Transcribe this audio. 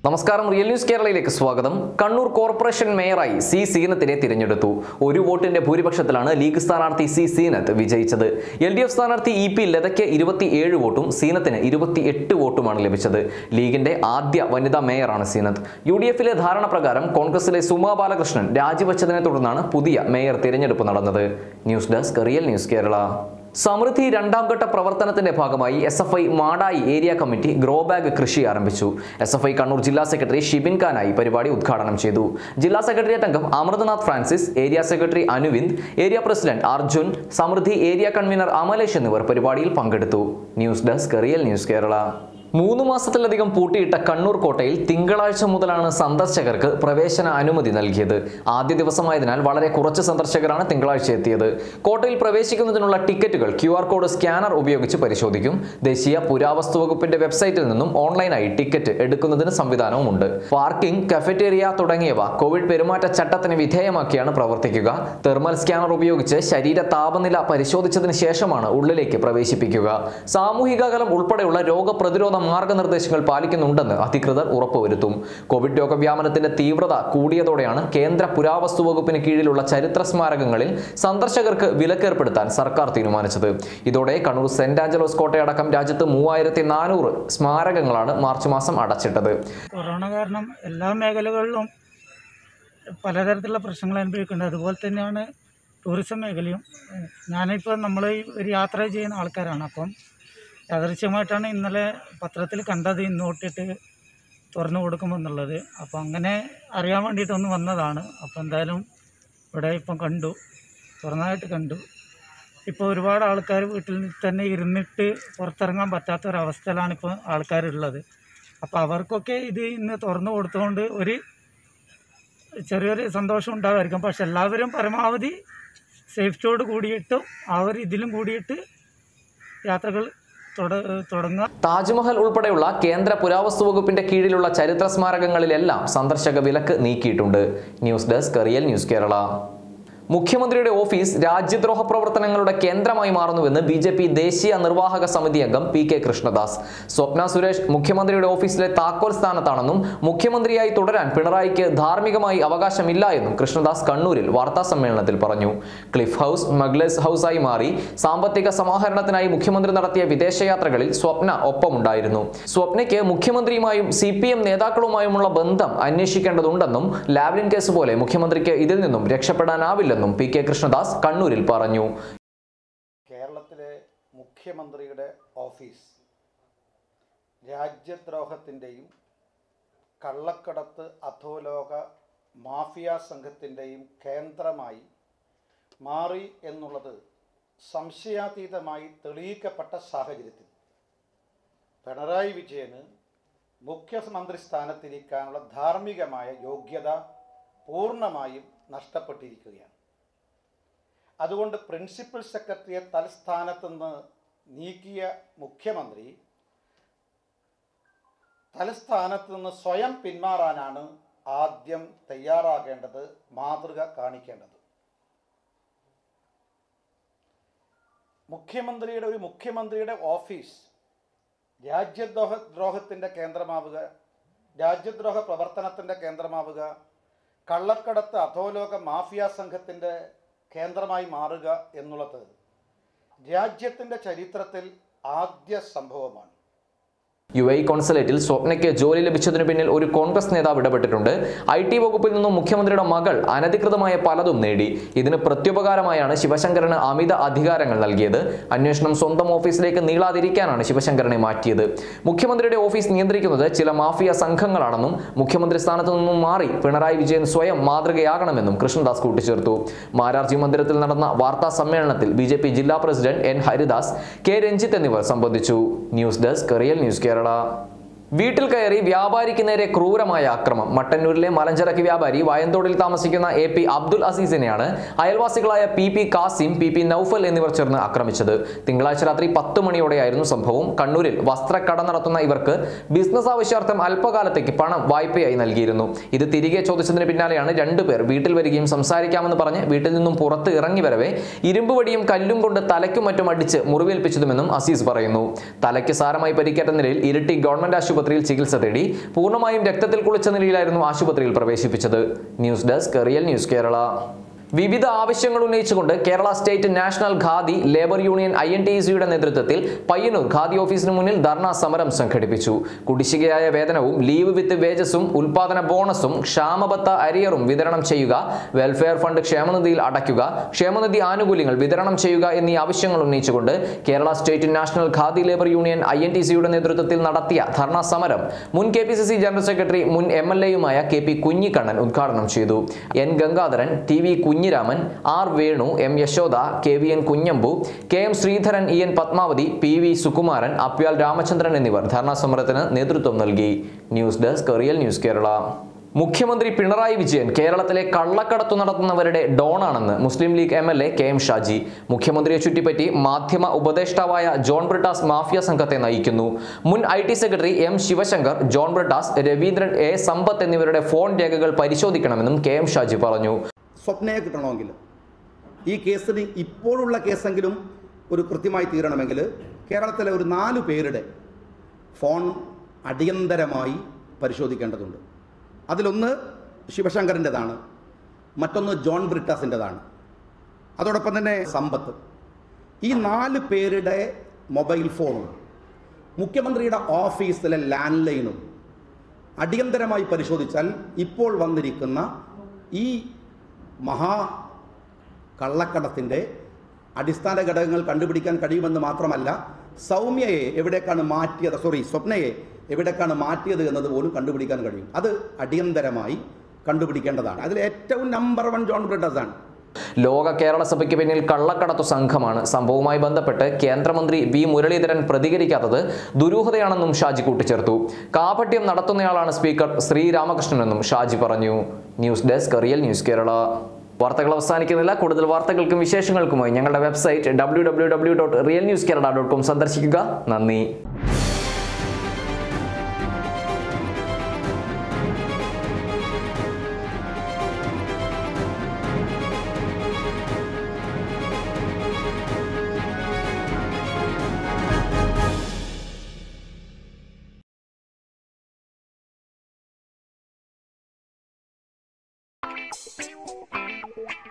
നമസ്കാരം real news കേരളയിലേക്ക് സ്വാഗതം കണ്ണൂർ കോർപ്പറേഷൻ മേയറായി സി സീനത്തിനെ തിരഞ്ഞെടുത്തു ഒരു വോട്ടിന്റെ ഭൂരിപക്ഷത്തിലാണ് ലീഗ് സ്ഥാനാർത്ഥി സി സീനത്ത് വിജയിച്ചത് എൽ ഡി എഫ് സ്ഥാനാർത്ഥി ഇ പി ലതയ്ക്ക് ഇരുപത്തിയേഴ് വോട്ടും സീനത്തിന് ഇരുപത്തിയെട്ട് വോട്ടുമാണ് ലഭിച്ചത് ലീഗിന്റെ ആദ്യ വനിതാ മേയറാണ് സീനത്ത് യു ഡി എഫിലെ ധാരണ പ്രകാരം കോൺഗ്രസിലെ സുമാ ബാലകൃഷ്ണൻ രാജിവെച്ചതിനെ തുടർന്നാണ് പുതിയ മേയർ തിരഞ്ഞെടുപ്പ് നടന്നത് news desk real news Kerala Samruddhi രണ്ടാം ഘട്ട പ്രവർത്തനത്തിന്റെ ഭാഗമായി S F I Madayi area committee grow bag കൃഷി ആരംഭിച്ചു എസ് എഫ് ഐ കണ്ണൂർ ജില്ലാ സെക്രട്ടറി ഷിബിൻ ഖാനായി പരിപാടി ഉദ്ഘാടനം ചെയ്തു ജില്ലാ സെക്രട്ടേറിയറ്റ് അംഗം Amrithanath Francis area secretary Anuvind area president Arjun Samruddhi area convener Amalesh എന്നിവർ പരിപാടിയിൽ പങ്കെടുത്തു news desk real news Kerala മൂന്ന് മാസത്തിലധികം പൂട്ടിയിട്ട കണ്ണൂർ കോട്ടയിൽ തിങ്കളാഴ്ച മുതലാണ് സന്ദർശകർക്ക് പ്രവേശന അനുമതി നൽകിയത് ആദ്യ ദിവസമായതിനാൽ വളരെ കുറച്ച് സന്ദർശകരാണ് തിങ്കളാഴ്ച എത്തിയത് കോട്ടയിൽ പ്രവേശിക്കുന്നതിനുള്ള ടിക്കറ്റുകൾ ക്യു ആർ കോഡ് സ്കാനർ ഉപയോഗിച്ച് പരിശോധിക്കും ദേശീയ പുരാവസ്തു വകുപ്പിന്റെ വെബ്സൈറ്റിൽ നിന്നും ഓൺലൈനായി ടിക്കറ്റ് എടുക്കുന്നതിന് സംവിധാനവുമുണ്ട് പാർക്കിംഗ് കഫറ്റേറിയ തുടങ്ങിയവ കോവിഡ് പെരുമാറ്റച്ചട്ടത്തിന് വിധേയമാക്കിയാണ് പ്രവർത്തിക്കുക തെർമൽ സ്കാനർ ഉപയോഗിച്ച് ശരീര താപനില പരിശോധിച്ചതിന് ശേഷമാണ് ഉള്ളിലേക്ക് പ്രവേശിപ്പിക്കുക സാമൂഹിക അകലം ഉൾപ്പെടെയുള്ള രോഗപ്രതിരോധ മാർഗനിർദ്ദേശങ്ങൾ പാലിക്കുന്നുണ്ടെന്ന് അധികൃതർ ഉറപ്പുവരുത്തും കോവിഡ് രോഗവ്യാപനത്തിന്റെ തീവ്രത കൂടിയതോടെയാണ് കേന്ദ്ര പുരാവസ്തു വകുപ്പിന് കീഴിലുള്ള ചരിത്ര സ്മാരകങ്ങളിൽ സന്ദർശകർക്ക് വിലക്കേർപ്പെടുത്താൻ സർക്കാർ തീരുമാനിച്ചത് ഇതോടെ കണ്ണൂർ സെന്റ് ആഞ്ചലോസ് കോട്ടയടക്കം രാജ്യത്ത് മൂവായിരത്തി നാനൂറ് സ്മാരകങ്ങളാണ് മാർച്ച് മാസം അടച്ചിട്ടത് കൊറോണ കാരണം എല്ലാ മേഖലകളിലും പലതരത്തിലുള്ള പ്രശ്നങ്ങൾ അനുഭവിക്കുന്നുണ്ട് അതുപോലെ തന്നെയാണ് ടൂറിസം മേഖലയും ഏഹ് ഞാനിപ്പോൾ നമ്മൾ ഒരു യാത്ര ചെയ്യുന്ന ആൾക്കാരാണ് അപ്പം യാദൃശ്യമായിട്ടാണ് ഇന്നലെ പത്രത്തിൽ കണ്ടത് ഇന്ന് തൊട്ടിട്ട് തുറന്നു കൊടുക്കുമെന്നുള്ളത് അപ്പോൾ അങ്ങനെ അറിയാൻ വേണ്ടിയിട്ട് ഒന്ന് വന്നതാണ് അപ്പോൾ എന്തായാലും ഇവിടെ ഇപ്പം കണ്ടു തുറന്നതായിട്ട് കണ്ടു ഇപ്പോൾ ഒരുപാട് ആൾക്കാർ വീട്ടിൽ തന്നെ ഇരുന്നിട്ട് പുറത്തിറങ്ങാൻ പറ്റാത്ത ഒരവസ്ഥയിലാണ് ഇപ്പോൾ ആൾക്കാരുള്ളത് അപ്പോൾ അവർക്കൊക്കെ ഇത് ഇന്ന് തുറന്നു കൊടുത്തുകൊണ്ട് ഒരു ചെറിയൊരു സന്തോഷം ഉണ്ടാകുമായിരിക്കും പക്ഷെ എല്ലാവരും പരമാവധി സേഫ്റ്റിയോട് കൂടിയിട്ടും ആ ഒരു ഇതിലും കൂടിയിട്ട് യാത്രകൾ തുട തുടങ്ങുക താജ്മഹൽ ഉൾപ്പെടെയുള്ള കേന്ദ്ര പുരാവസ്തു വകുപ്പിന്റെ കീഴിലുള്ള ചരിത്ര സ്മാരകങ്ങളിലെല്ലാം സന്ദർശക വിലക്ക് നീക്കിയിട്ടുണ്ട് news desk real news Kerala മുഖ്യമന്ത്രിയുടെ ഓഫീസ് രാജ്യദ്രോഹ പ്രവർത്തനങ്ങളുടെ കേന്ദ്രമായി മാറുന്നുവെന്ന് ബി ജെ പി ദേശീയ നിർവാഹക സമിതി അംഗം പി കെ കൃഷ്ണദാസ് സ്വപ്ന സുരേഷ് മുഖ്യമന്ത്രിയുടെ ഓഫീസിലെ താക്കോൽ സ്ഥാനത്താണെന്നും മുഖ്യമന്ത്രിയായി തുടരാൻ പിണറായിക്ക് ധാർമ്മികമായി അവകാശമില്ല എന്നും കൃഷ്ണദാസ് കണ്ണൂരിൽ വാർത്താ സമ്മേളനത്തിൽ പറഞ്ഞു ക്ലിഫ് ഹൗസ് മഗ്ലേസ് ഹൗസായി മാറി സാമ്പത്തിക സമാഹരണത്തിനായി മുഖ്യമന്ത്രി നടത്തിയ വിദേശയാത്രകളിൽ സ്വപ്ന ഒപ്പമുണ്ടായിരുന്നു സ്വപ്നയ്ക്ക് മുഖ്യമന്ത്രിയുമായും സി പി എം നേതാക്കളുമായുമുള്ള ബന്ധം അന്വേഷിക്കേണ്ടതുണ്ടെന്നും ലാവ്ലിൻ കേസ് പോലെ മുഖ്യമന്ത്രിക്ക് ഇതിൽ നിന്നും രക്ഷപ്പെടാനാവില്ലെന്നും പി കെ കൃഷ്ണദാസ് കണ്ണൂരിൽ പറഞ്ഞു കേരളത്തിലെ മുഖ്യമന്ത്രിയുടെ ഓഫീസ് രാജ്യദ്രോഹത്തിൻ്റെയും കള്ളക്കടത്ത് അധോലോക മാഫിയ സംഘത്തിൻ്റെയും കേന്ദ്രമായി മാറി എന്നുള്ളത് സംശയാതീതമായി തെളിയിക്കപ്പെട്ട സാഹചര്യത്തിൽ പിണറായി വിജയന് മുഖ്യമന്ത്രി സ്ഥാനത്തിരിക്കാനുള്ള ധാർമ്മികമായ യോഗ്യത പൂർണ്ണമായും നഷ്ടപ്പെട്ടിരിക്കുകയാണ് അതുകൊണ്ട് പ്രിൻസിപ്പൽ സെക്രട്ടറിയെ തലസ്ഥാനത്ത് നിന്ന് നീക്കിയ മുഖ്യമന്ത്രി തലസ്ഥാനത്ത് നിന്ന് സ്വയം പിന്മാറാനാണ് ആദ്യം തയ്യാറാകേണ്ടത് മാതൃക കാണിക്കേണ്ടത് മുഖ്യമന്ത്രിയുടെ ഒരു മുഖ്യമന്ത്രിയുടെ ഓഫീസ് രാജ്യദ്രോഹ ദ്രോഹത്തിൻ്റെ കേന്ദ്രമാവുക രാജ്യദ്രോഹ പ്രവർത്തനത്തിൻ്റെ കേന്ദ്രമാവുക കള്ളക്കടത്ത് അധോലോക മാഫിയ സംഘത്തിൻ്റെ കേന്ദ്രമായി മാറുക എന്നുള്ളത് രാജ്യത്തിൻ്റെ ചരിത്രത്തിൽ ആദ്യ സംഭവമാണ് യു എ കോൺസുലേറ്റിൽ സ്വപ്നയ്ക്ക് ജോലി ലഭിച്ചതിനു പിന്നിൽ ഒരു കോൺഗ്രസ് നേതാവ് ഇടപെട്ടിട്ടുണ്ട് ഐ ടി വകുപ്പിൽ നിന്നും മുഖ്യമന്ത്രിയുടെ മകൾ അനധികൃതമായ പലതും നേടി ഇതിന് പ്രത്യുപകാരമായാണ് ശിവശങ്കരന് അമിത അധികാരങ്ങൾ നൽകിയത് അന്വേഷണം സ്വന്തം ഓഫീസിലേക്ക് നീളാതിരിക്കാനാണ് ശിവശങ്കരനെ മാറ്റിയത് മുഖ്യമന്ത്രിയുടെ ഓഫീസ് നിയന്ത്രിക്കുന്നത് ചില മാഫിയ സംഘങ്ങളാണെന്നും മുഖ്യമന്ത്രി സ്ഥാനത്തു നിന്നും മാറി പിണറായി വിജയൻ സ്വയം മാതൃകയാകണമെന്നും കൃഷ്ണദാസ് കൂട്ടിച്ചേർത്തു മാരാർജി മന്ദിരത്തിൽ നടന്ന വാർത്താ സമ്മേളനത്തിൽ ബി ജില്ലാ പ്രസിഡന്റ് എൻ ഹരിദാസ് കെ രഞ്ജിത്ത് എന്നിവർ സംബന്ധിച്ചു news desk real news Kerala വീട്ടിൽ കയറി വ്യാപാരിക്ക് നേരെ ക്രൂരമായ ആക്രമം മട്ടന്നൂരിലെ മലഞ്ചരക്ക് വ്യാപാരി വയന്തോടിൽ താമസിക്കുന്ന എ പി അബ്ദുൽ അസീസിനെയാണ് അയൽവാസികളായ P P Kasim P P Noufal എന്നിവർ ചേർന്ന് ആക്രമിച്ചത് തിങ്കളാഴ്ച രാത്രി പത്ത് മണിയോടെയായിരുന്നു സംഭവം കണ്ണൂരിൽ വസ്ത്രക്കട നടത്തുന്ന ഇവർക്ക് ബിസിനസ് ആവശ്യാർത്ഥം അല്പകാലത്തേക്ക് പണം വായ്പയായി നൽകിയിരുന്നു ഇത് തിരികെ ചോദിച്ചതിന് പിന്നാലെയാണ് രണ്ടുപേർ വീട്ടിൽ വരികയും സംസാരിക്കാമെന്ന് പറഞ്ഞ് വീട്ടിൽ നിന്നും പുറത്ത് ഇറങ്ങി വരവെ ഇരുമ്പ് വടിയും കല്ലും കൊണ്ട് തലയ്ക്കും മറ്റും അടിച്ച് മുറിവേൽപ്പിച്ചതുമെന്നും അസീസ് പറയുന്നു തലയ്ക്ക് സാരമായി പരിക്കേറ്റ നിലയിൽ ഇരിട്ടി ഗവൺമെന്റ് ആശുപത്രി ആശുപത്രിയിൽ ചികിത്സ തേടി പൂർണ്ണമായും രക്തത്തിൽ കുളിച്ച നിലയിലായിരുന്നു ആശുപത്രിയിൽ പ്രവേശിപ്പിച്ചത് news desk real news Kerala വിവിധ ആവശ്യങ്ങൾ ഉന്നയിച്ചുകൊണ്ട് Kerala state national Khadi labour union I N T സിയുടെ നേതൃത്വത്തിൽ പയ്യന്നൂർ ഖാദി ഓഫീസിന് മുന്നിൽ ധർണാ സമരം സംഘടിപ്പിച്ചു കുടിശ്ശികയായ വേതനവും ലീവ് വിത്ത് വേജസും ഉൽപാദന ബോണസും ക്ഷാമബത്ത അരിയറും വിതരണം ചെയ്യുക വെൽഫെയർ ഫണ്ട് ക്ഷേമനിധിയിൽ അടയ്ക്കുക ക്ഷേമനിധി ആനുകൂല്യങ്ങൾ വിതരണം ചെയ്യുക എന്നീ ആവശ്യങ്ങൾ ഉന്നയിച്ചുകൊണ്ട് Kerala state national Khadi labour union I N T സിയുടെ നേതൃത്വത്തിൽ നടത്തിയ ധർണാ സമരം മുൻ K P C C general secretary മുൻ എം എൽ എയുമായ കെ പി കുഞ്ഞിക്കണ്ണൻ ഉദ്ഘാടനം ചെയ്തു N Gangadharan T V Kunhiraman R Venu M Yashoda K V N Kunhambu K M Sreedharan E N Padmavathi P V Sukumaran Apyal Ramachandran എന്നിവർ ധർണാ സമരത്തിന് നേതൃത്വം നൽകി news desk real news Kerala മുഖ്യമന്ത്രി പിണറായി വിജയൻ കേരളത്തിലെ കള്ളക്കടത്തു നടത്തുന്നവരുടെ ഡോണാണെന്ന് Muslim League M L A K M Shaji മുഖ്യമന്ത്രിയെ ചുറ്റിപ്പറ്റി മാധ്യമ ഉപദേഷ്ടാവായ ജോൺ ബ്രിട്ടാസ് മാഫിയ സംഘത്തെ നയിക്കുന്നു മുൻ I T secretary M Sivasankar John Brittas Raveendran A Sampath എന്നിവരുടെ ഫോൺ രേഖകൾ പരിശോധിക്കണമെന്നും കെ എം ഷാജി പറഞ്ഞു സ്വപ്നയെ കിട്ടണമെങ്കിൽ ഈ കേസിന് ഇപ്പോഴുള്ള കേസെങ്കിലും ഒരു കൃത്യമായി തീരണമെങ്കിൽ കേരളത്തിലെ ഒരു നാല് പേരുടെ ഫോൺ അടിയന്തരമായി പരിശോധിക്കേണ്ടതുണ്ട് അതിലൊന്ന് ശിവശങ്കറിൻ്റെതാണ് മറ്റൊന്ന് ജോൺ ബ്രിട്ടാസിൻ്റെതാണ് അതോടൊപ്പം തന്നെ സമ്പത്ത് ഈ നാല് പേരുടെ മൊബൈൽ ഫോണും മുഖ്യമന്ത്രിയുടെ ഓഫീസിലെ ലാൻഡ് ലൈനും അടിയന്തരമായി പരിശോധിച്ചാൽ ഇപ്പോൾ വന്നിരിക്കുന്ന ഈ മഹാ കള്ളക്കടത്തിൻ്റെ അടിസ്ഥാന ഘടകങ്ങൾ കണ്ടുപിടിക്കാൻ കഴിയുമെന്ന് മാത്രമല്ല സൗമ്യയെ എവിടേക്കാണ് മാറ്റിയത് സോറി സ്വപ്നയെ എവിടേക്കാണ് മാറ്റിയത് എന്നത് പോലും കണ്ടുപിടിക്കാൻ കഴിയും അത് അടിയന്തരമായി കണ്ടുപിടിക്കേണ്ടതാണ് അതിൽ ഏറ്റവും നമ്പർ വൺ ജോൺ ബ്രിട്ടസ് ആണ് ലോക കേരള സഭയ്ക്ക് പിന്നിൽ കള്ളക്കടത്തു സംഘമാണ് സംഭവവുമായി ബന്ധപ്പെട്ട് കേന്ദ്രമന്ത്രി വി മുരളീധരൻ പ്രതികരിക്കാത്തത് ദുരൂഹതയാണെന്നും ഷാജി കൂട്ടിച്ചേർത്തു കാപട്യം നടത്തുന്നയാളാണ് സ്പീക്കർ ശ്രീരാമകൃഷ്ണനെന്നും ഷാജി പറഞ്ഞു news desk real news Kerala വാർത്തകൾ അവസാനിക്കുന്നില്ല കൂടുതൽ വാർത്തകൾക്കും വിശേഷങ്ങൾക്കുമായി ഞങ്ങളുടെ website W W W dot real news Kerala dot com സന്ദർശിക്കുക നന്ദി Thank you.